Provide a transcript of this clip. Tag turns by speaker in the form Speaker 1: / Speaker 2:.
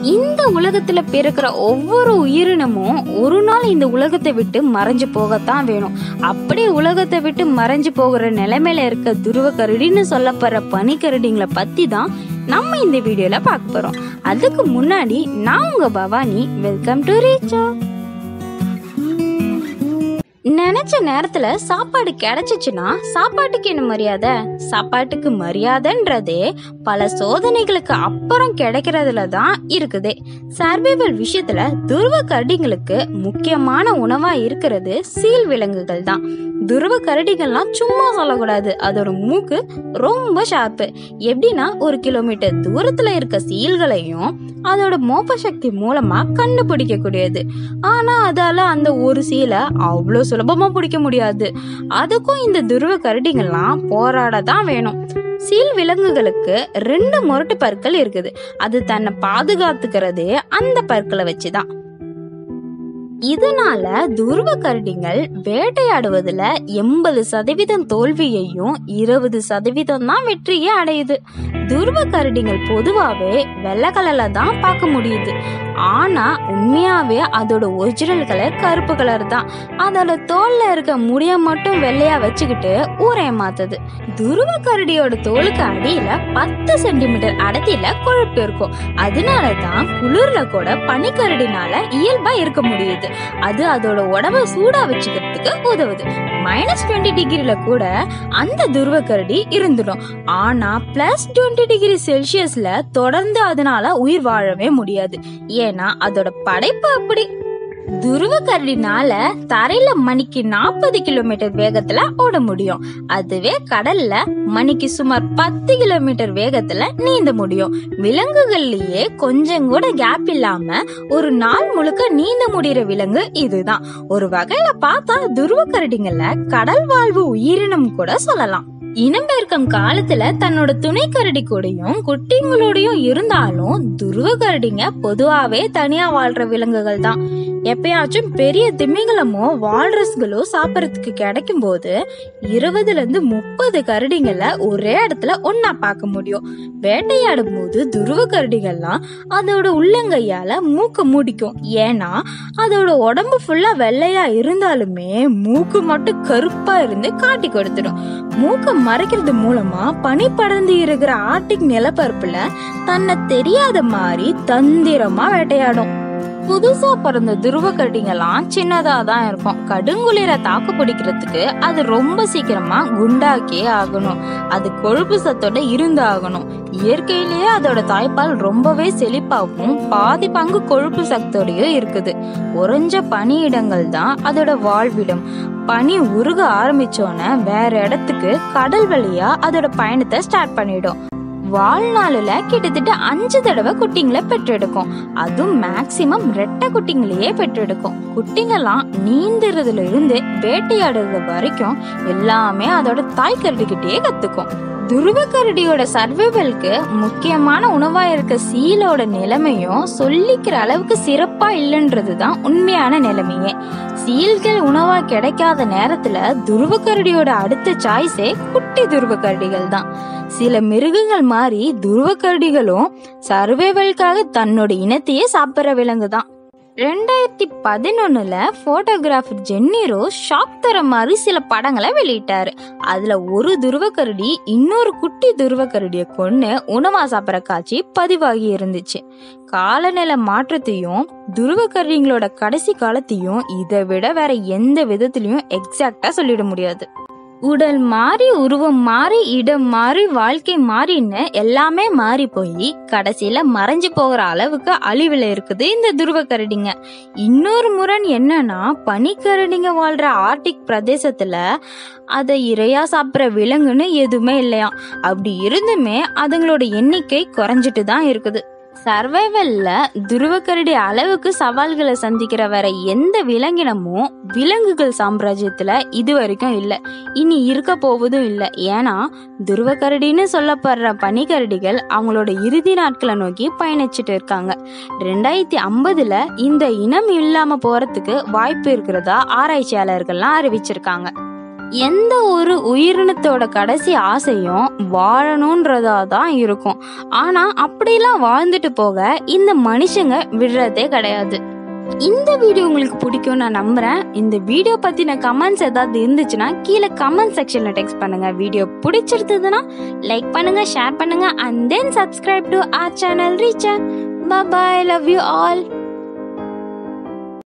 Speaker 1: இந்த உலகத்துல பிறக்கிற ஒவ்வொரு உயிரினமும் ஒரு நாள் இந்த உலகத்தை விட்டு மறைஞ்சு போகத்தான் வேணும் அப்படி உலகத்தை விட்டு மறைஞ்சு போகிற நிலைமையில இருக்க துருவ கரடின்னு சொல்லப்படுற பனிக்கரடிங்களை பத்தி தான் நம்ம இந்த வீடியோல பார்க்க போறோம் அதுக்கு முன்னாடி நான் உங்க பவானி வெல்கம் டு ரீச்சா நினைச்ச நேரத்துல சாப்பாடு கிடைச்சிச்சுன்னா சாப்பாட்டுக்கு என்ன மரியாதை சாப்பாட்டுக்கு மரியாதைன்றதே பல சோதனைகளுக்கு அப்புறம் கிடைக்கிறதுல தான் இருக்குது சர்வைவல் விஷயத்துல துருவ கரடிங்களுக்கு முக்கியமான உணவா இருக்கிறது சீல் விலங்குகள் தான் துருவ கரடிகள்லாம் சும்மா சொல்லக்கூடாது அதோட மூக்கு ரொம்ப ஷார்ப்பு எப்படின்னா ஒரு கிலோமீட்டர் தூரத்துல இருக்க சீல்களையும் அதோட மோப்ப சக்தி மூலமா கண்டுபிடிக்க கூடியது ஆனா அதால அந்த ஒரு சீலை அவ்வளோ சுலபமா பிடிக்க முடியாது அதுக்கும் இந்த துருவ கரடிகள்லாம் போராட தான் வேணும் சீல் விலங்குகளுக்கு ரெண்டு முரட்டு பற்கள் இருக்குது அது தன்னை பாதுகாத்துக்கிறதே அந்த பற்களை வச்சுதான் இதனால துருவ கரடிகள் வேட்டையாடுவதுல எண்பது சதவீதம் தோல்வியையும் இருபது சதவீதம் தான் வெற்றியே அடையுது துருவ கரடிகள் பொதுவாவே வெள்ளை கலர்ல தான் பார்க்க முடியுது ஆனா உண்மையாவே அதோட ஒரிஜினல் கலர் கருப்பு கலர் தான் அதோட தோல்ல இருக்க முடிய மட்டும் வெள்ளையா வச்சுக்கிட்டு ஊரைய மாத்துது துருவ கரடியோட தோலுக்கு அடியில பத்து சென்டிமீட்டர் அடர்த்தியில கொழுப்பு இருக்கும் அதனாலதான் குளிர்ல கூட பனிக்கரடினால இயல்பா இருக்க முடியுது அது அதோட உடம்ப சூடா வச்சுக்கிறதுக்கு உதவுது மைனஸ் டுவெண்ட்டி டிகிரில கூட அந்த துருவ கரடி இருந்துடும் ஆனா பிளஸ் டுவெண்ட்டி டிகிரி செல்சியஸ்ல தொடர்ந்து அதனால உயிர் வாழவே முடியாது ஏன்னா அதோட படைப்பு அப்படி துருவ கரடினால தரையில மணிக்கு நாற்பது கிலோமீட்டர் வேகத்துல ஓட முடியும் அதுவே கடல்ல மணிக்கு சுமார் பத்து கிலோமீட்டர் வேகத்துல நீந்த முடியும் விலங்குகள்லயே கொஞ்சம் கூட கேப் இல்லாம ஒரு நாள் முழுக்க நீந்த முடிகிற விலங்கு இதுதான் ஒரு வகையில பார்த்தா துருவ கரடிங்கள கடல் வாழ்வு உயிரினம் கூட சொல்லலாம் இனப்பெருக்கம் காலத்துல தன்னோட துணை கரடி கூடயும் குட்டிங்களோடையும் இருந்தாலும் துருவ கரடிங்க பொதுவாவே தனியா வாழ்ற விலங்குகள் தான் எப்பயாச்சும் பெரிய திமிங்கலமோ வால்ரஸ்களோ சாப்பிடறதுக்கு கிடைக்கும் போது இருபதுல இருந்து முப்பது கரடிங்களை ஒரே இடத்துல ஒன்னா பார்க்க முடியும் வேட்டையாடும் போது துருவ கரடிகள்லாம் அதோட உள்ளங்கையால மூக்க மூடிக்கும் ஏன்னா அதோட உடம்பு ஃபுல்லா வெள்ளையா இருந்தாலுமே மூக்கு மட்டும் கருப்பா இருந்து காட்டி கொடுத்துடும் மூக்க மறைக்கிறது மூலமா பனி படர்ந்து இருக்கிற ஆர்டிக் நிலப்பரப்புல தன்னை தெரியாத மாதிரி தந்திரமா வேட்டையாடும் புதுசா பிறந்த துருவ கரடிங்கெல்லாம் சின்னதா தான் இருக்கும் கடுங்குளிர தாக்கு பிடிக்கிறதுக்கு அது ரொம்ப சீக்கிரமா குண்டாக்கியே ஆகணும் அது கொழுப்பு சத்தோட இருந்து ஆகணும் இயற்கையிலேயே அதோட தாய்ப்பால் ரொம்பவே செழிப்பாகவும் பாதி பங்கு கொழுப்பு சக்தியோடயும் இருக்குது உறைஞ்ச பனியிடங்கள் தான் அதோட வாழ்விடம் பனி உருக ஆரம்பிச்சோன்னே வேற இடத்துக்கு கடல் வழியா அதோட பயணத்தை ஸ்டார்ட் பண்ணிடும் வாழ்நாளில் கிட்டத்தட்ட அஞ்சு தடவை குட்டிங்களை பெற்றெடுக்கும் அதுவும் மேக்சிமம் ரெட்டை குட்டிங்களையே பெற்றெடுக்கும் குட்டிங்கெல்லாம் நீந்துறதுல இருந்து வேட்டையாடுறது வரைக்கும் எல்லாமே அதோட தாய் கரடிக்கிட்டே கத்துக்கும் துருவக்கரடியோட சர்வைவலுக்கு முக்கியமான உணவா இருக்க சீலோட நிலைமையும் சொல்லிக்கிற அளவுக்கு சிறப்பா இல்லைன்றது தான் உண்மையான நிலைமையே சீல்கள் உணவா கிடைக்காத நேரத்துல துருவக்கரடியோட அடுத்த சாய்ஸே குட்டி துருவக்கரடிகள் தான் சில மிருகங்கள் மாதிரி துருவக்கரடிகளும் சர்வைவலுக்காக தன்னோட இனத்தையே சாப்பிட்ற விலங்கு தான் ரெண்டாயிரத்தி பதினொன்னுல போட்டோகிராஃபர் ஜென்னி ரோஸ் ஷாக் தர மாதிரி சில படங்களை வெளியிட்டாரு அதுல ஒரு துருவக்கரடி இன்னொரு குட்டி துருவக்கரடியை கொண்டு உணவா சாப்பிட்ற காட்சி பதிவாகி இருந்துச்சு காலநிலை மாற்றத்தையும் துருவக்கரடிங்களோட கடைசி காலத்தையும் இதை விட வேற எந்த விதத்திலையும் எக்ஸாக்டா சொல்லிட முடியாது உடல் மாறி உருவம் மாறி இடம் மாறி வாழ்க்கை மாறின்னு எல்லாமே மாறி போய் கடைசியில மறைஞ்சு போகிற அளவுக்கு அழிவுல இருக்குது இந்த துருவ கரடிங்க இன்னொரு முரண் என்னன்னா பனிக்கரடிங்க வாழ்ற ஆர்டிக் பிரதேசத்துல அதை இரையா சாப்பிட்ற விலங்குன்னு எதுவுமே இல்லையாம் அப்படி இருந்துமே அதுங்களோட எண்ணிக்கை குறைஞ்சிட்டு தான் இருக்குது சர்வைவல்ல துருவக்கரடி அளவுக்கு சவால்களை சந்திக்கிற வேற எந்த விலங்கினமும் விலங்குகள் சாம்ராஜ்யத்துல இது வரைக்கும் இல்ல இனி இருக்க போவதும் இல்ல ஏன்னா துருவக்கரடின்னு சொல்லப்படுற பனிக்கரடிகள் அவங்களோட இறுதி நாட்களை நோக்கி பயணிச்சுட்டு இருக்காங்க ரெண்டாயிரத்தி ஐம்பதுல இந்த இனம் இல்லாம போறதுக்கு வாய்ப்பு இருக்கிறதா ஆராய்ச்சியாளர்கள்லாம் அறிவிச்சிருக்காங்க எந்த ஒரு உயிரினத்தோட கடைசி ஆசையும் வாழணுன்றதா தான் இருக்கும் ஆனா அப்படிலாம் வாழ்ந்துட்டு போக இந்த மனுஷங்க விடுறதே கிடையாது இந்த வீடியோ உங்களுக்கு பிடிக்கும் நான் நம்புறேன் இந்த வீடியோ பத்தின கமெண்ட்ஸ் ஏதாவது இருந்துச்சுன்னா கீழே கமெண்ட் செக்ஷன்ல டெக்ஸ்ட் பண்ணுங்க வீடியோ பிடிச்சிருந்ததுன்னா லைக் பண்ணுங்க ஷேர் பண்ணுங்க and then subscribe to our channel reach bye love you all